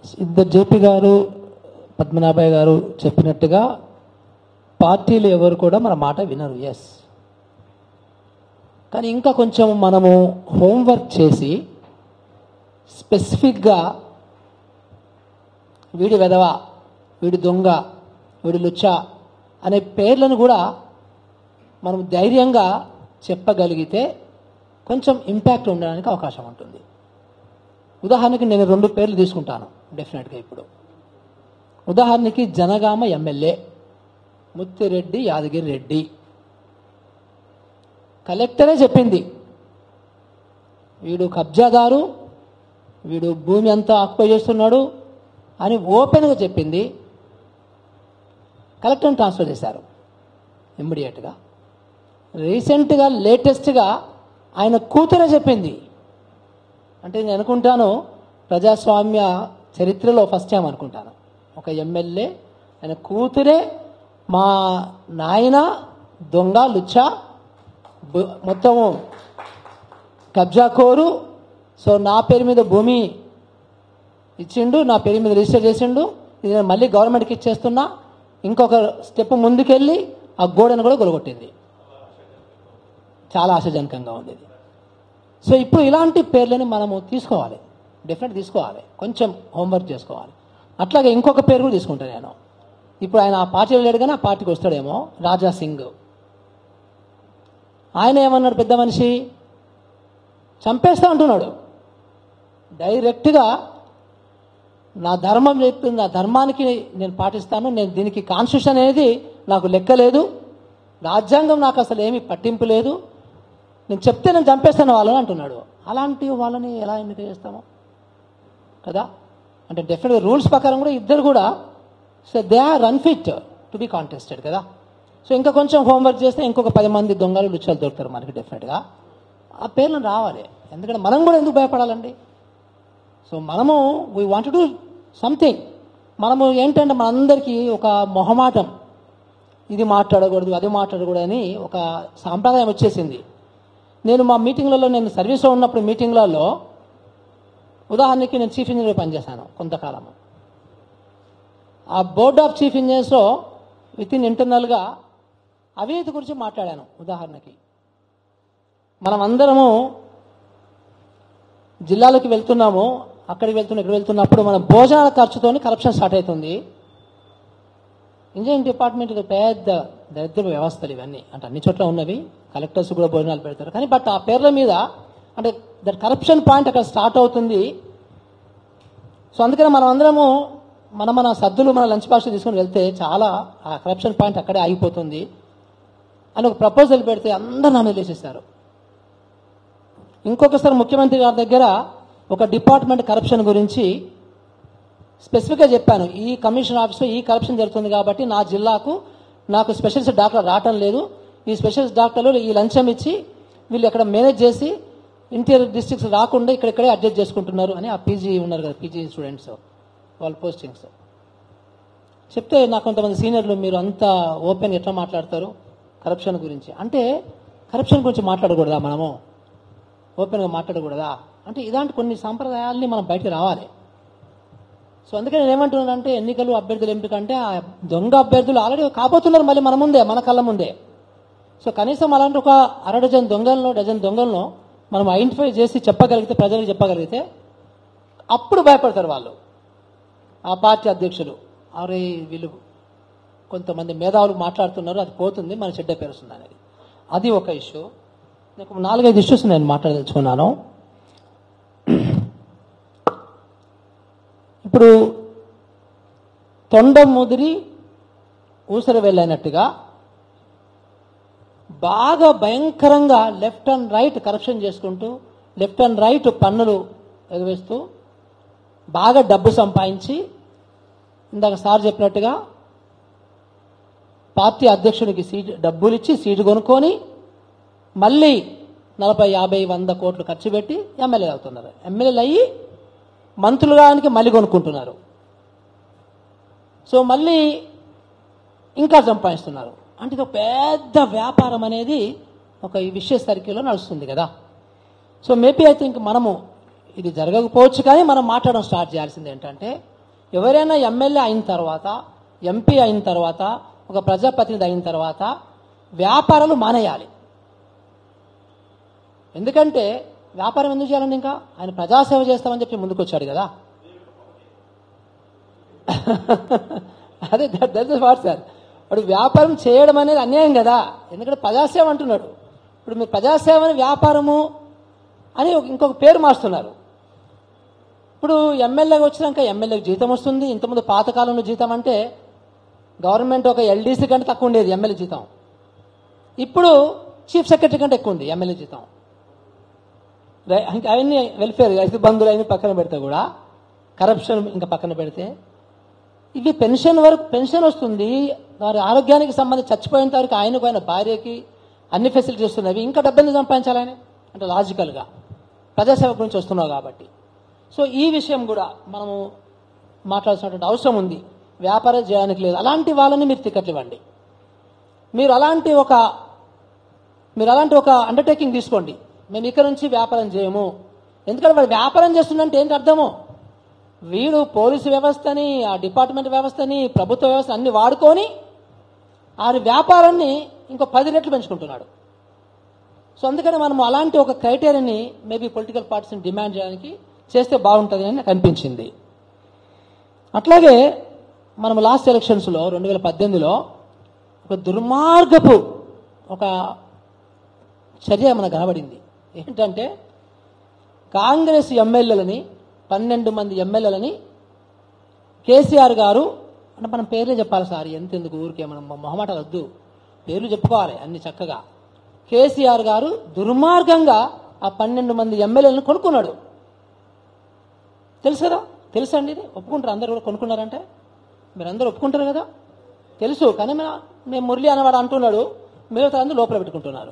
ఇద్దరు జేపీ గారు పద్మనాభయ్య గారు చెప్పినట్టుగా పార్టీలు ఎవరు కూడా మన మాట వినరు ఎస్ కానీ ఇంకా కొంచెం మనము హోంవర్క్ చేసి స్పెసిఫిక్గా వీడి వెధవ వీడి దొంగ వీడి లుచ్చ అనే పేర్లను కూడా మనం ధైర్యంగా చెప్పగలిగితే కొంచెం ఇంపాక్ట్ ఉండడానికి అవకాశం ఉంటుంది ఉదాహరణకి నేను రెండు పేర్లు తీసుకుంటాను డెఫినెట్గా ఇప్పుడు ఉదాహరణకి జనగామ ఎమ్మెల్యే ముత్తిరెడ్డి యాదగిరి రెడ్డి కలెక్టరే చెప్పింది వీడు కబ్జాదారు వీడు భూమి అంతా ఆక్యుపై చేస్తున్నాడు అని ఓపెన్గా చెప్పింది కలెక్టర్ని ట్రాన్స్ఫర్ చేశారు ఇమ్మీడియట్గా రీసెంట్గా లేటెస్ట్గా ఆయన కూతురే చెప్పింది అంటే నేను అనుకుంటాను ప్రజాస్వామ్య చరిత్రలో ఫస్ట్ టైం అనుకుంటాను ఒక ఎమ్మెల్యే ఆయన కూతురే మా నాయన దొంగ లుచ్చ బు- మొత్తము కబ్జా కోరు సో నా పేరు మీద భూమి ఇచ్చిండు నా పేరు మీద రిజిస్టర్ చేసిండు ఇది నేను మళ్ళీ గవర్నమెంట్కి ఇచ్చేస్తున్నా ఇంకొక స్టెప్ ముందుకెళ్ళి ఆ గోడను కూడా గొలగొట్టింది చాలా ఆశాజనకంగా ఉంది ఇది సో ఇప్పుడు ఇలాంటి పేర్లని మనము తీసుకోవాలి డెఫినెట్ తీసుకోవాలి కొంచెం హోంవర్క్ చేసుకోవాలి అట్లాగే ఇంకొక పేరు కూడా తీసుకుంటాను నేను ఇప్పుడు ఆయన ఆ పార్టీలో లేడు కానీ ఆ పార్టీకి వస్తాడేమో రాజా సింగ్ ఆయన ఏమన్నాడు పెద్ద మనిషి చంపేస్తా అంటున్నాడు డైరెక్ట్గా నా ధర్మం చెప్తుంది నా ధర్మానికి నేను పాటిస్తాను నేను దీనికి కాన్స్టిట్యూషన్ అనేది నాకు లెక్క లేదు రాజ్యాంగం నాకు అసలు ఏమీ పట్టింపు లేదు నేను చెప్తే నేను చంపేస్తాను వాళ్ళని అంటున్నాడు అలాంటి వాళ్ళని ఎలా ఎన్నిక చేస్తాము కదా అంటే డెఫినెట్గా రూల్స్ ప్రకారం కూడా ఇద్దరు కూడా so they are unfit to be contested కదా సో ఇంకా కొంచెం హోంవర్క్ చేస్తే ఇంకొక పది మంది దొంగలు లుచ్చాలు దొరుకుతారు మనకి డెఫినెట్గా ఆ పేర్లను రావాలి ఎందుకంటే మనం కూడా ఎందుకు భయపడాలండి సో మనము వీ వాంట్ టు సంథింగ్ మనము ఏంటంటే మనందరికీ ఒక మొహమాటం ఇది మాట్లాడకూడదు అది మాట్లాడకూడదు అని ఒక సాంప్రదాయం వచ్చేసింది నేను మా మీటింగ్లలో నేను సర్వీస్లో ఉన్నప్పుడు మీటింగ్లలో ఉదాహరణకి నేను చీఫ్ ఇంజనీర్ పనిచేశాను కొంతకాలము ఆ బోర్డ్ ఆఫ్ చీఫ్ ఇంజనీర్స్లో విత్ ఇన్ ఇంటర్నల్గా అవినీతి గురించి మాట్లాడాను ఉదాహరణకి మనం అందరము జిల్లాలకు వెళ్తున్నాము అక్కడికి వెళ్తున్న ఇక్కడ వెళ్తున్నప్పుడు మన భోజనాల ఖర్చుతోని కరప్షన్ స్టార్ట్ అవుతుంది ఇంజనీరింగ్ డిపార్ట్మెంట్ ఇది పెద్ద దరిద్ర వ్యవస్థలు ఇవన్నీ అంటే అన్ని చోట్ల ఉన్నవి కలెక్టర్స్ కూడా భోజనాలు పెడతారు కానీ బట్ ఆ పేర్ల మీద అంటే దట్ కరప్షన్ పాయింట్ అక్కడ స్టార్ట్ అవుతుంది సో అందుకని మనం అందరము మన మన సద్దులు మన లంచ్ బాక్స్ తీసుకొని వెళ్తే చాలా ఆ కరప్షన్ పాయింట్ అక్కడే ఆగిపోతుంది అని ఒక ప్రపోజల్ పెడితే అందరు నా మీద వేసేస్తారు ఇంకొకసారి ముఖ్యమంత్రి గారి దగ్గర ఒక డిపార్ట్మెంట్ కరప్షన్ గురించి స్పెసిఫిక్గా చెప్పాను ఈ కమిషన్ ఆఫీస్లో ఈ కరప్షన్ జరుగుతుంది కాబట్టి నా జిల్లాకు నాకు స్పెషలిస్ట్ డాక్టర్ రావటం లేదు ఈ స్పెషలిస్ట్ డాక్టర్లు ఈ లంచం ఇచ్చి వీళ్ళు ఇక్కడ మేనేజ్ చేసి ఇంటీరియర్ డిస్ట్రిక్ట్స్ రాకుండా ఇక్కడిక్కడే అడ్జస్ట్ చేసుకుంటున్నారు అని ఆ పీజీ ఉన్నారు కదా పీజీ స్టూడెంట్స్ వాళ్ళ పోస్టింగ్స్ చెప్తే నాకు కొంతమంది సీనియర్లు మీరు అంత ఓపెన్ ఎట్లా మాట్లాడతారు కరప్షన్ గురించి అంటే కరప్షన్ గురించి మాట్లాడకూడదా మనము ఓపెన్గా మాట్లాడకూడదా అంటే ఇలాంటి కొన్ని సాంప్రదాయాల్ని మనం బయటకు రావాలి సో అందుకని నేను ఏమంటున్నానంటే ఎన్నికలు అభ్యర్థులు ఎంపిక అంటే ఆ దొంగ అభ్యర్థులు ఆల్రెడీ కాబోతున్నారు మళ్ళీ మన ముందే మన కళ్ళ ముందే సో కనీసం అలాంటి ఒక అర డజన్ దొంగలను డజన్ దొంగలను మనం ఐడెంటిఫై చేసి చెప్పగలిగితే ప్రజలకు చెప్పగలిగితే అప్పుడు భయపడతారు వాళ్ళు ఆ పార్టీ అధ్యక్షులు అరే వీళ్ళు కొంతమంది మేధావులు మాట్లాడుతున్నారు అది పోతుంది మన చెడ్డ పేరు వస్తుంది అనేది అది ఒక ఇష్యూ నాకు నాలుగైదు ఇష్యూస్ నేను మాట్లాడదలుచుకున్నాను ఇప్పుడు తొండ ముదిరి ఊసర వెళ్ళినట్టుగా బాగా భయంకరంగా లెఫ్ట్ అండ్ రైట్ కరప్షన్ చేసుకుంటూ లెఫ్ట్ అండ్ రైట్ పన్నులు ఎగవేస్తూ బాగా డబ్బు సంపాదించి ఇందాక సార్ చెప్పినట్టుగా పార్టీ అధ్యక్షునికి సీటు డబ్బులు ఇచ్చి సీటు కొనుక్కొని మళ్ళీ నలభై యాభై వంద కోట్లు ఖర్చు పెట్టి ఎమ్మెల్యే అవుతున్నారు ఎమ్మెల్యేలు అయ్యి మంత్రులుగానికి మళ్ళీ కొనుక్కుంటున్నారు సో మళ్ళీ ఇంకా సంపాదిస్తున్నారు అంటే ఇది ఒక పెద్ద వ్యాపారం అనేది ఒక ఈ విషయ సర్కిల్లో నడుస్తుంది కదా సో మేబీ ఐ థింక్ మనము ఇది జరగకపోవచ్చు కానీ మనం మాట్లాడడం స్టార్ట్ చేయాల్సింది ఏంటంటే ఎవరైనా ఎమ్మెల్యే అయిన తర్వాత ఎంపీ అయిన తర్వాత ఒక ప్రజాప్రతినిధి అయిన తర్వాత వ్యాపారాలు మానేయాలి ఎందుకంటే వ్యాపారం ఎందుకు చేయాలండి ఇంకా ఆయన ప్రజాసేవ చేస్తామని చెప్పి ముందుకు వచ్చాడు కదా అదే దట్ వాట్ సార్ వాడు వ్యాపారం చేయడం అనేది అన్యాయం కదా ఎందుకంటే ప్రజాసేవ అంటున్నాడు ఇప్పుడు మీరు ప్రజాసేవని వ్యాపారము అని ఒక- ఇంకొక పేరు మార్చుతున్నారు ఇప్పుడు ఎమ్మెల్యేగా వచ్చినాక ఎమ్మెల్యేకి జీతం వస్తుంది ఇంతకుముందు పాతకాలంలో జీతం అంటే గవర్నమెంట్ ఒక ఎల్డీసీ కంటే తక్కువ ఉండేది ఎమ్మెల్యే జీతం ఇప్పుడు చీఫ్ సెక్రటరీ కంటే ఎక్కువ ఉంది ఎమ్మెల్యే జీతం రై- ఇంకా అవన్నీ వెల్ఫేర్ రైతు బంధువులు అవన్నీ పక్కన పెడితే కూడా కరప్షన్ ఇంకా పక్కన పెడితే ఇవి పెన్షన్ వరకు పెన్షన్ వస్తుంది వారి ఆరోగ్యానికి సంబంధించి చచ్చిపోయేంత వరకు ఆయనకు ఆయన భార్యకి అన్ని ఫెసిలిటీస్ వస్తున్నాయి ఇంకా డబ్బులు సంపాదించాలి ఆయన అంటే లాజికల్గా ప్రజాసేవ గురించి వస్తున్నావు కాబట్టి సో ఈ విషయం కూడా మనము మాట్లాడాల్సినటువంటి అవసరం ఉంది వ్యాపారం చేయడానికి లేదు అలాంటి వాళ్ళని మీరు టికెట్లు ఇవ్వండి మీరు అలాంటి ఒక మీరు అలాంటి ఒక అండర్టేకింగ్ తీసుకోండి మేము ఇక్కడ నుంచి వ్యాపారం చేయము ఎందుకంటే వాడు వ్యాపారం చేస్తుందంటే ఏంటి అర్థము వీడు పోలీసు వ్యవస్థని ఆ డిపార్ట్మెంట్ వ్యవస్థని ప్రభుత్వ వ్యవస్థ అన్ని వాడుకొని ఆ వ్యాపారాన్ని ఇంకో పది రెట్లు పెంచుకుంటున్నాడు సో అందుకని మనం అలాంటి ఒక క్రైటీరియాని మేబీ పొలిటికల్ పార్టీస్ని డిమాండ్ చేయడానికి చేస్తే బాగుంటుంది అని నాకు అనిపించింది అట్లాగే మనం లాస్ట్ ఎలక్షన్స్లో రెండు వేల పద్దెనిమిదిలో ఒక దుర్మార్గపు ఒక చర్య మనకు కనబడింది ఏంటంటే కాంగ్రెస్ ఎమ్మెల్యేలని పన్నెండు మంది ఎమ్మెల్యేలని కేసీఆర్ గారు అంటే మనం పేర్లే చెప్పాలి సార్ ఎంతెందుకు ఊరికే మనం మొహమాటాలు వద్దు పేర్లు చెప్పుకోవాలి అన్ని చక్కగా కేసీఆర్ గారు దుర్మార్గంగా ఆ పన్నెండు మంది ఎమ్మెల్యేలను కొనుక్కున్నాడు తెలుసు కదా తెలుసా అండి ఇది ఒప్పుకుంటారు అందరు కూడా కొనుక్కున్నారంటే మీరు అందరూ ఒప్పుకుంటారు కదా తెలుసు కానీ మే- మేము మురళి అనేవాడు అంటున్నాడు మిగతా అందరూ లోపల పెట్టుకుంటున్నారు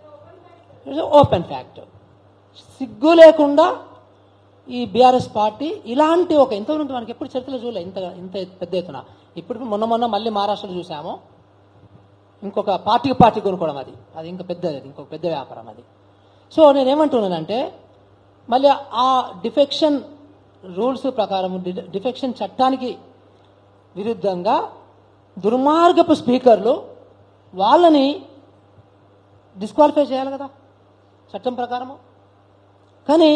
ఓపెన్ ఫ్యాక్ట్ సిగ్గు లేకుండా ఈ బీఆర్ఎస్ పార్టీ ఇలాంటి ఒక ఎంతవరకు మనకి ఎప్పుడు చరిత్రలో చూడలే ఇంత ఇంత పెద్ద ఎత్తున ఇప్పుడు మొన్న మొన్న మళ్ళీ మహారాష్ట్రలో చూసాము ఇంకొక పార్టీకి పార్టీ కొనుక్కోవడం అది అది ఇంకా పెద్దది అది ఇంకొక పెద్ద వ్యాపారం అది సో నేనేమంటున్నానంటే మళ్ళీ ఆ డిఫెక్షన్ రూల్స్ ప్రకారం డి- డిఫెక్షన్ చట్టానికి విరుద్ధంగా దుర్మార్గపు స్పీకర్లు వాళ్ళని డిస్క్వాలిఫై చేయాలి కదా చట్టం ప్రకారము కానీ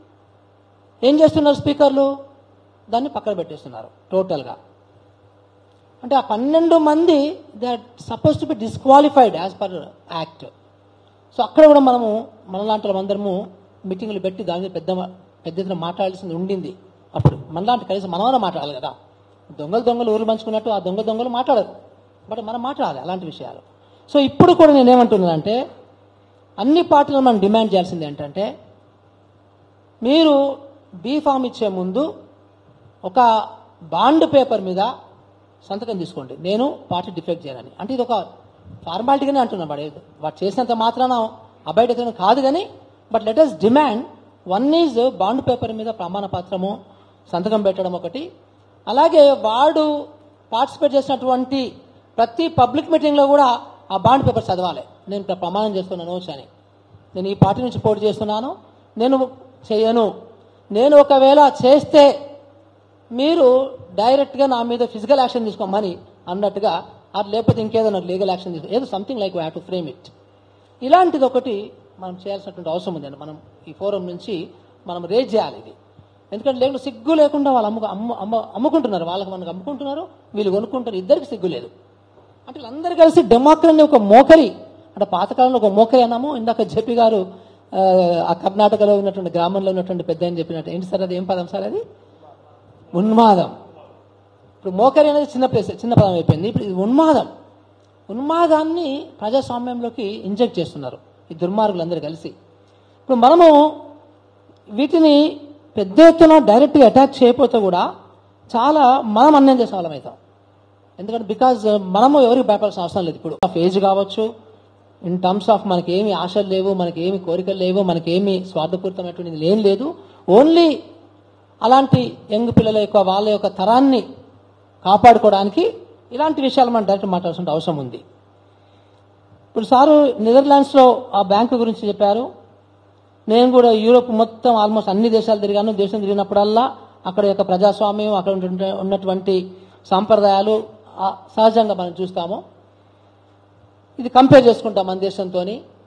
ఏం చేస్తున్నారు స్పీకర్లు దాన్ని పక్కన పెట్టేస్తున్నారు టోటల్గా అంటే ఆ పన్నెండు మంది they are suppose to be disqualified as per act so అక్కడ కూడా మనము మనలాంటి అందరము మీటింగ్లు పెట్టి దాని మీద పెద్ద పెద్ద ఎత్తున మాట్లాడాల్సింది ఉండింది అప్పుడు మనలాంటి కనీసం మనమన్నా మాట్లాడాలి కదా దొంగలు దొంగలు ఊరు పంచుకున్నట్టు ఆ దొంగ దొంగలు మాట్లాడరు బట్ మనం మాట్లాడాలి అలాంటి విషయాలు సో ఇప్పుడు కూడా నేనేమంటున్నానంటే అన్ని పార్టీలు మనం డిమాండ్ చేయాల్సింది ఏంటంటే మీరు బీ ఫామ్ ఇచ్చే ముందు ఒక బాండ్ పేపర్ మీద సంతకం తీసుకోండి నేను పార్టీ డిఫెక్ట్ చేయాలని అంటే ఇది ఒక ఫార్మాలిటీగానే అంటున్నాను వాడు ఏదో- వాడు చేసినంత మాత్రాన అబయటం కాదు కానీ but let us demand one is bond paper మీద ప్రమాణ పత్రము సంతకం పెట్టడం ఒకటి అలాగే వాడు పార్టిసిపేట్ చేసినటువంటి ప్రతి పబ్లిక్ మీటింగ్లో కూడా ఆ బాండ్ పేపర్ చదవాలి నేను ప్ర- ప్రమాణం చేస్తున్నాను అని నేను ఈ పార్టీ నుంచి పోటీ చేస్తున్నాను నేను చేయను నేను ఒకవేళ చేస్తే మీరు డైరెక్ట్గా నా మీద ఫిజికల్ యాక్షన్ తీసుకోమని అన్నట్టుగా అది లేకపోతే ఇంకేదైనా లీగల్ యాక్షన్ తీసుకో ఏదో something like have to frame it ఇలాంటిది ఒకటి మనం చేయాల్సినటువంటి అవసరం ఉందండి మనం ఈ ఫోరం నుంచి మనం రేజ్ చేయాలి ఇది ఎందుకంటే లేకుండా సిగ్గు లేకుండా వాళ్ళు అమ్ము అమ్ము అమ్మ అమ్ముకుంటున్నారు వాళ్ళకి మనకు అమ్ముకుంటున్నారు వీళ్ళు కొనుక్కుంటారు ఇద్దరికి సిగ్గు లేదు అంటే వీళ్ళందరూ కలిసి డెమోక్రసీ ఒక మోకరి అంటే పాతకాలంలో ఒక మోకరి అన్నాము ఇందాక జెపి గారు ఆ, ఆ కర్ణాటకలో ఉన్నటువంటి గ్రామంలో ఉన్నటువంటి పెద్ద అని చెప్పినట్టు ఏంటి సార్ అది ఏం పదం సార్ అది ఉన్మాదం ఇప్పుడు మోకరి అనేది చిన్న ప్లేస్ చిన్న పదం అయిపోయింది ఇప్పుడు ఇది ఉన్మాదం ఉన్మాదాన్ని ప్రజాస్వామ్యంలోకి ఇంజెక్ట్ చేస్తున్నారు ఈ దుర్మార్గులందరూ కలిసి ఇప్పుడు మనము వీటిని పెద్ద ఎత్తున డైరెక్ట్గా అటాక్ చేయకపోతే కూడా చాలా మనం అన్యాయం చేసే వాళ్ళం అవుతాం ఎందుకంటే బికాజ్ మనము ఎవరికి భయపడాల్సిన అవసరం లేదు ఇప్పుడు ఆఫ్ ఏజ్ కావచ్చు ఇన్ టర్మ్స్ ఆఫ్ మనకి ఏమి ఆశలు లేవు మనకి ఏమి కోరికలు లేవు మనకి ఏమి స్వార్థపూరితమైనటువంటిది ఏం లేదు ఓన్లీ అలాంటి యంగ్ పిల్లల యొక్క వాళ్ళ యొక్క తరాన్ని కాపాడుకోవడానికి ఇలాంటి విషయాలు మనం డైరెక్ట్ మాట్లాడాల్సిన అవసరం ఉంది ఇప్పుడు సారు నెదర్లాండ్స్లో ఆ బ్యాంకు గురించి చెప్పారు నేను కూడా యూరోప్ మొత్తం ఆల్మోస్ట్ అన్ని దేశాలు తిరిగాను దేశం తిరిగినప్పుడల్లా అక్కడ యొక్క ప్రజాస్వామ్యం అక్కడ ఉంటుంటే- ఉన్నటువంటి సాంప్రదాయాలు ఆ, సహజంగా మనం చూస్తాము ఇది కంపేర్ చేసుకుంటాం మన దేశంతో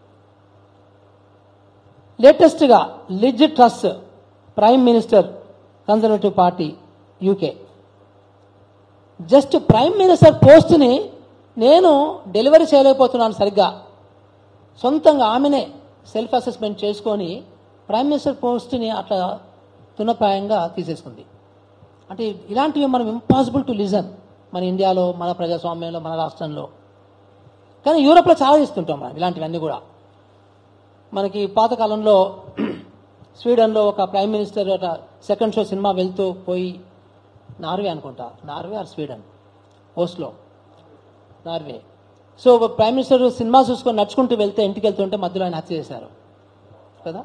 లేటెస్ట్గా Liz Truss prime minister conservative party UK just prime minister పోస్ట్ని నేను డెలివరీ చేయలేకపోతున్నాను సరిగ్గా సొంతంగా ఆమెనే సెల్ఫ్ అసెస్మెంట్ చేసుకొని ప్రైమ్ మినిస్టర్ పోస్ట్ని అట్లా తునప్రాయంగా తీసేసుకుంది అంటే ఇలాంటివి మనం ఇంపాసిబుల్ టు లిజన్ మన ఇండియాలో మన ప్రజాస్వామ్యంలో మన రాష్ట్రంలో కానీ యూరోప్లో చాలా ఇస్తుంటాం మనం ఇలాంటివన్నీ కూడా మనకి పాతకాలంలో స్వీడన్లో ఒక ప్రైమ్ మినిస్టర్ ఒక సెకండ్ షో సినిమా వెళ్తూ పోయి నార్వే అనుకుంటా Norway or Sweden Oslo Norway so ఒక ప్రైమ్ మినిస్టర్ సినిమా చూసుకొని నడుచుకుంటూ వెళ్తే ఇంటికి వెళ్తుంటే మధ్యలో ఆయన హత్య చేశారు కదా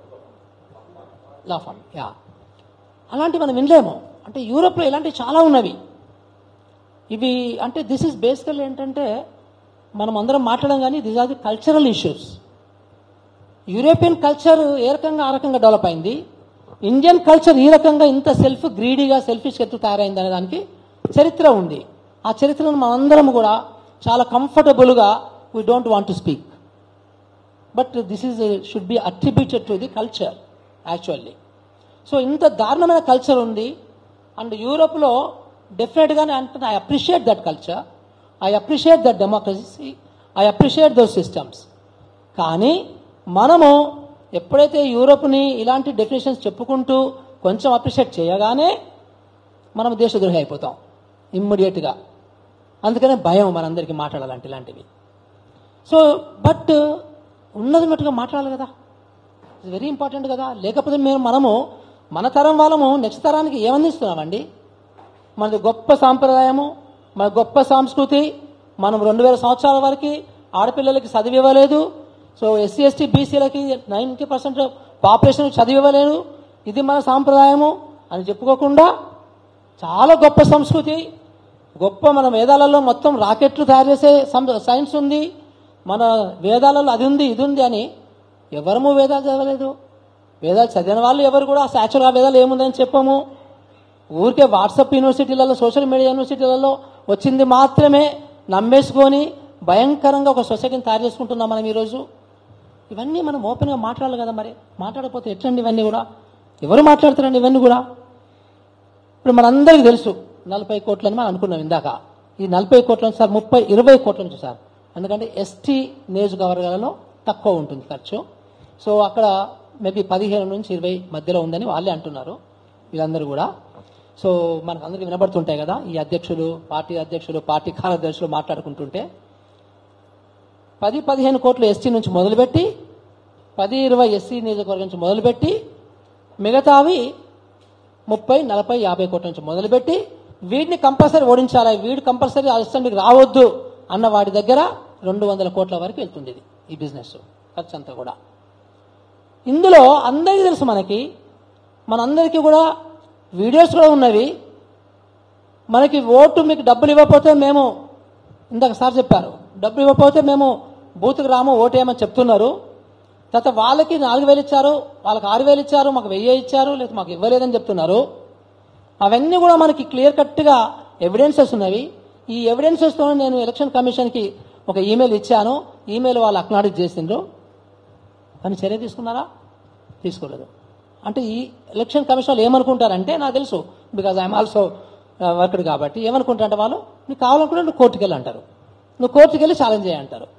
లాఫామ్ యా అలాంటివి మనం వినలేము అంటే యూరోప్లో ఇలాంటివి చాలా ఉన్నవి ఇవి అంటే దిస్ ఇస్ బేసికల్ ఏంటంటే మనం అందరం మాట్లాడడం కానీ this are the cultural issues European culture ఏ రకంగా ఆ రకంగా డెవలప్ అయింది ఇండియన్ కల్చర్ ఈ రకంగా ఇంత సెల్ఫ్ గ్రీడీగా సెల్ఫిష్ ఎత్తు తయారైంది అనే దానికి చరిత్ర ఉంది ఆ చరిత్రను మనందరం కూడా చాలా కంఫర్టబుల్గా we don't want to speak but this is should be attributed to the culture actually so ఇంత దారుణమైన కల్చర్ ఉంది అండ్ యూరోప్లో డెఫినెట్గానే అంటే I appreciate that culture I appreciate that democracy I appreciate those systems కానీ మనము ఎప్పుడైతే యూరోప్ని ఇలాంటి డెఫినేషన్స్ చెప్పుకుంటూ కొంచెం అప్రిషియేట్ చేయగానే మనం దేశద్రోహి అయిపోతాం ఇమ్మీడియట్గా అందుకనే భయం మనందరికీ మాట్లాడాలంటే ఇలాంటివి సో బట్ ఉన్నది మట్టుగా మాట్లాడాలి కదా ఇట్స్ వెరీ ఇంపార్టెంట్ కదా లేకపోతే మేము మనము మన తరం వాళ్ళము నెక్స్ట్ తరానికి ఏమందిస్తున్నామండి మనది గొప్ప సాంప్రదాయము మన గొప్ప సంస్కృతి మనం రెండు వేల సంవత్సరాల వరకు ఆడపిల్లలకి చదివి ఇవ్వలేదు సో ఎస్సీ ఎస్టీ బీసీలకి నైంటీ పర్సెంట్ పాపులేషన్ చదివి ఇవ్వలేదు ఇది మన సాంప్రదాయము అని చెప్పుకోకుండా చాలా గొప్ప సంస్కృతి గొప్ప మన వేదాలలో మొత్తం రాకెట్లు తయారు చేసే సం- సైన్స్ ఉంది మన వేదాలలో అది ఉంది ఇది ఉంది అని ఎవరము వేదాలు చదవలేదు వేదాలు చదివిన వాళ్ళు ఎవరు కూడా యాక్చువల్గా వేదాలు ఏముందని చెప్పము ఊరికే వాట్సాప్ యూనివర్సిటీలలో సోషల్ మీడియా యూనివర్సిటీలలో వచ్చింది మాత్రమే నమ్మేసుకొని భయంకరంగా ఒక సొసైటీని తయారు చేసుకుంటున్నాం మనం ఈరోజు ఇవన్నీ మనం ఓపెన్గా మాట్లాడాలి కదా మరి మాట్లాడకపోతే ఎట్లండి ఇవన్నీ కూడా ఎవరు మాట్లాడుతారండి ఇవన్నీ కూడా ఇప్పుడు మనందరికీ తెలుసు నలభై కోట్లని మనం అనుకున్నాం ఇందాక ఈ నలభై కోట్ల నుంచి సార్ ముప్పై ఇరవై కోట్ల నుంచి సార్ ఎందుకంటే ఎస్టీ నియోజకవర్గాలలో తక్కువ ఉంటుంది ఖర్చు సో అక్కడ మేబీ పదిహేను నుంచి ఇరవై మధ్యలో ఉందని వాళ్ళే అంటున్నారు వీళ్ళందరూ కూడా సో మనకు అందరికీ వినబడుతుంటాయి కదా ఈ అధ్యక్షులు పార్టీ అధ్యక్షులు పార్టీ కార్యదర్శులు మాట్లాడుకుంటుంటే పది పదిహేను కోట్లు ఎస్టీ నుంచి మొదలుపెట్టి పది ఇరవై ఎస్సీ నియోజకవర్గం నుంచి మొదలుపెట్టి మిగతావి ముప్పై నలభై యాభై కోట్ల నుంచి మొదలుపెట్టి వీడిని కంపల్సరీ ఓడించాలి వీడు కంపల్సరీ అసిస్టెంట్కి రావద్దు అన్న వాడి దగ్గర రెండు వందల కోట్ల వరకు వెళ్తుంది ఇది ఈ బిజినెస్ ఖర్చు అంతా కూడా ఇందులో అందరికీ తెలుసు మనకి మనందరికీ కూడా వీడియోస్ కూడా ఉన్నవి మనకి ఓటు మీకు డబ్బులు ఇవ్వకపోతే మేము ఇందాక సార్ చెప్పారు డబ్బులు ఇవ్వకపోతే మేము బూత్కి రాము ఓటు వేయమని చెప్తున్నారు తర్వాత వాళ్ళకి నాలుగు వేలు ఇచ్చారు వాళ్ళకి ఆరు వేలు ఇచ్చారు మాకు వెయ్యి ఇచ్చారు లేదా మాకు ఇవ్వలేదని చెప్తున్నారు అవన్నీ కూడా మనకి క్లియర్ కట్గా ఎవిడెన్సెస్ ఉన్నవి ఈ ఎవిడెన్సెస్తో నేను ఎలక్షన్ కమిషన్కి ఒక ఈమెయిల్ ఇచ్చాను ఈమెయిల్ వాళ్ళు అక్నాలెడ్జ్ చేసిండ్రు కానీ చర్య తీసుకున్నారా తీసుకోలేదు అంటే ఈ ఎలక్షన్ కమిషన్ వాళ్ళు ఏమనుకుంటారంటే నాకు తెలుసు బికాజ్ ఐఎమ్ ఆల్సో వర్క్డ్ కాబట్టి ఏమనుకుంటారంటే వాళ్ళు నీకు కావాలనుకుంటే నువ్వు కోర్టుకి వెళ్ళి అంటారు నువ్వు కోర్టుకి వెళ్ళి ఛాలెంజ్ చేయ అంటారు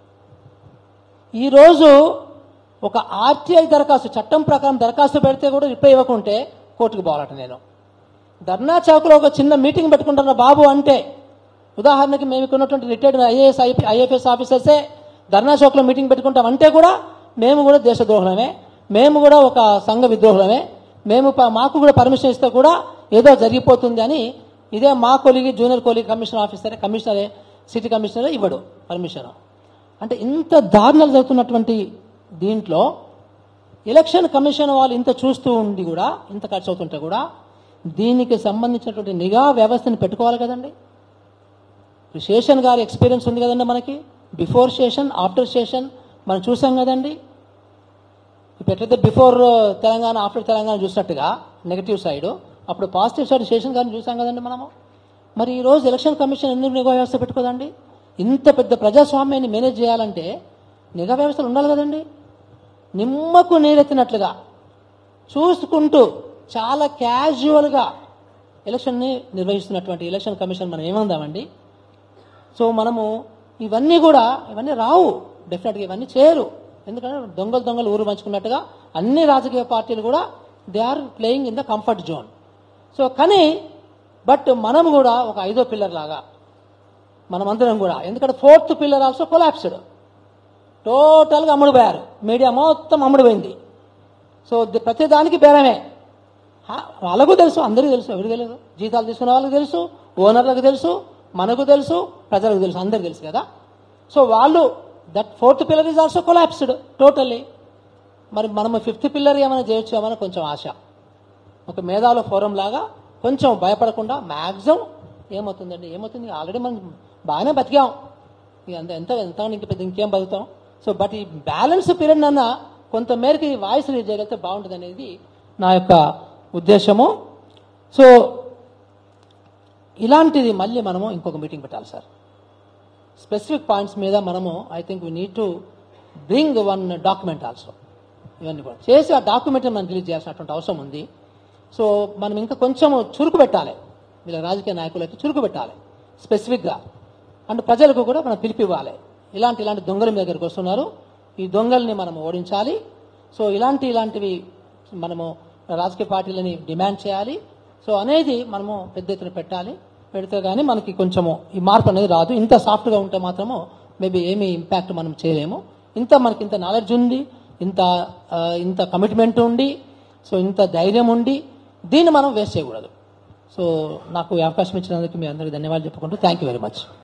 ఈరోజు ఒక ఆర్టీఐ దరఖాస్తు చట్టం ప్రకారం దరఖాస్తు పెడితే కూడా రిప్లై ఇవ్వకుంటే కోర్టుకు పోవాలట నేను ధర్నా చౌక్లో ఒక చిన్న మీటింగ్ పెట్టుకుంటున్న బాబు అంటే ఉదాహరణకి మేము ఇక్కడ ఉన్నటువంటి రిటైర్డ్ ఐఏఎస్ ఐపీ ఐఎఫ్ఎస్ ఆఫీసర్సే ధర్నా చౌక్లో మీటింగ్ పెట్టుకుంటాం అంటే కూడా మేము కూడా దేశద్రోహులమే మేము కూడా ఒక సంఘ విద్రోహులమే మేము ప- మాకు కూడా పర్మిషన్ ఇస్తే కూడా ఏదో జరిగిపోతుంది అని ఇదే మా కొలిగి జూనియర్ కొలిగి కమిషనర్ ఆఫీసరే కమిషనరే సిటీ కమిషనరే ఇవ్వడు పర్మిషన్ అంటే ఇంత దారుణాలు జరుగుతున్నటువంటి దీంట్లో ఎలక్షన్ కమిషన్ వాళ్ళు ఇంత చూస్తూ ఉండి కూడా ఇంత ఖర్చు అవుతుంటే కూడా దీనికి సంబంధించినటువంటి నిఘా వ్యవస్థని పెట్టుకోవాలి కదండి ఇప్పుడు శేషన్ గారి ఎక్స్పీరియన్స్ ఉంది కదండి మనకి బిఫోర్ సెషన్ ఆఫ్టర్ సెషన్ మనం చూసాం కదండి ఇప్పుడు ఎట్లయితే బిఫోర్ తెలంగాణ ఆఫ్టర్ తెలంగాణ చూసినట్టుగా నెగటివ్ సైడ్ అప్పుడు పాజిటివ్ సైడ్ శేషన్ గారిని చూసాం కదండి మనము మరి ఈ రోజు ఎలక్షన్ కమిషన్ ఎందుకు నిఘా వ్యవస్థ పెట్టుకోదండి ఇంత పెద్ద ప్రజాస్వామ్యాన్ని మేనేజ్ చేయాలంటే నిఘా వ్యవస్థలు ఉండాలి కదండి నిమ్మకు నీరెత్తినట్లుగా చూసుకుంటూ చాలా క్యాజువల్గా ఎలక్షన్ని నిర్వహిస్తున్నటువంటి ఎలక్షన్ కమిషన్ మనం ఏమందామండి సో మనము ఇవన్నీ కూడా ఇవన్నీ రావు డెఫినెట్గా ఇవన్నీ చేయరు ఎందుకంటే దొంగలు దొంగలు ఊరు పంచుకున్నట్టుగా అన్ని రాజకీయ పార్టీలు కూడా they are playing in the comfort zone so కానీ బట్ మనం కూడా ఒక ఐదో పిల్లర్ లాగా మనమందరం కూడా ఎందుకంటే ఫోర్త్ పిల్లర్ ఆల్సో కొలాప్స్డ్ టోటల్గా అమ్ముడుపోయారు మీడియా మొత్తం అమ్ముడుపోయింది సో ది- ప్రతి దానికి బేరమే హా, వాళ్ళకు తెలుసు అందరికీ తెలుసు ఎవరికి తెలియదు జీతాలు తీసుకున్న వాళ్ళకి తెలుసు ఓనర్లకు తెలుసు మనకు తెలుసు ప్రజలకు తెలుసు అందరికి తెలుసు కదా సో వాళ్ళు that fourth pillar is also collapsed totally మరి మనం ఫిఫ్త్ పిల్లర్ ఏమైనా చేయొచ్చామని కొంచెం ఆశ ఒక మేధావుల ఫోరం లాగా కొంచెం భయపడకుండా మ్యాక్సిమం ఏమవుతుందండి ఏమవుతుంది ఆల్రెడీ మనం బాగానే బతికాం ఇక అంత ఎంత ఎంత ఇంక పెద్ద ఇంకేం బతుకుతాం సో బట్ ఈ బ్యాలెన్స్ పీరియడ్ అన్న కొంత మేరకు ఈ వాయిస్ రీడ్ చేయగలిగితే బాగుంటుంది అనేది నా యొక్క ఉద్దేశము సో ఇలాంటిది మళ్ళీ మనము ఇంకొక మీటింగ్ పెట్టాలి సార్ స్పెసిఫిక్ పాయింట్స్ మీద మనము I think we need to bring one document also ఇవన్నీ కూడా చేసి ఆ డాక్యుమెంట్ మనం రిలీజ్ చేయాల్సినటువంటి అవసరం ఉంది సో మనం ఇంకా కొంచెం చురుకు పెట్టాలి వీళ్ళ రాజకీయ నాయకులు అయితే చురుకు పెట్టాలి స్పెసిఫిక్గా అండ్ ప్రజలకు కూడా మనం పిలిపివ్వాలి ఇలాంటి ఇలాంటి దొంగల మీ దగ్గరికి వస్తున్నారు ఈ దొంగల్ని మనం ఓడించాలి సో ఇలాంటి ఇలాంటివి మనము రాజకీయ పార్టీలని డిమాండ్ చేయాలి సో అనేది మనము పెద్ద ఎత్తున పెట్టాలి పెడితే కానీ మనకి కొంచెము ఈ మార్పు అనేది రాదు ఇంత సాఫ్ట్గా ఉంటే మాత్రము మేబీ ఏమీ ఇంపాక్ట్ మనం చేయలేము ఇంత మనకి ఇంత నాలెడ్జ్ ఉంది ఇంత ఆ, ఇంత కమిట్మెంట్ ఉండి సో ఇంత ధైర్యం ఉండి దీన్ని మనం వేస్ట్ చేయకూడదు సో నాకు ఈ అవకాశం ఇచ్చినందుకు మీ అందరికీ ధన్యవాదాలు చెప్పుకుంటూ థ్యాంక్ యూ వెరీ మచ్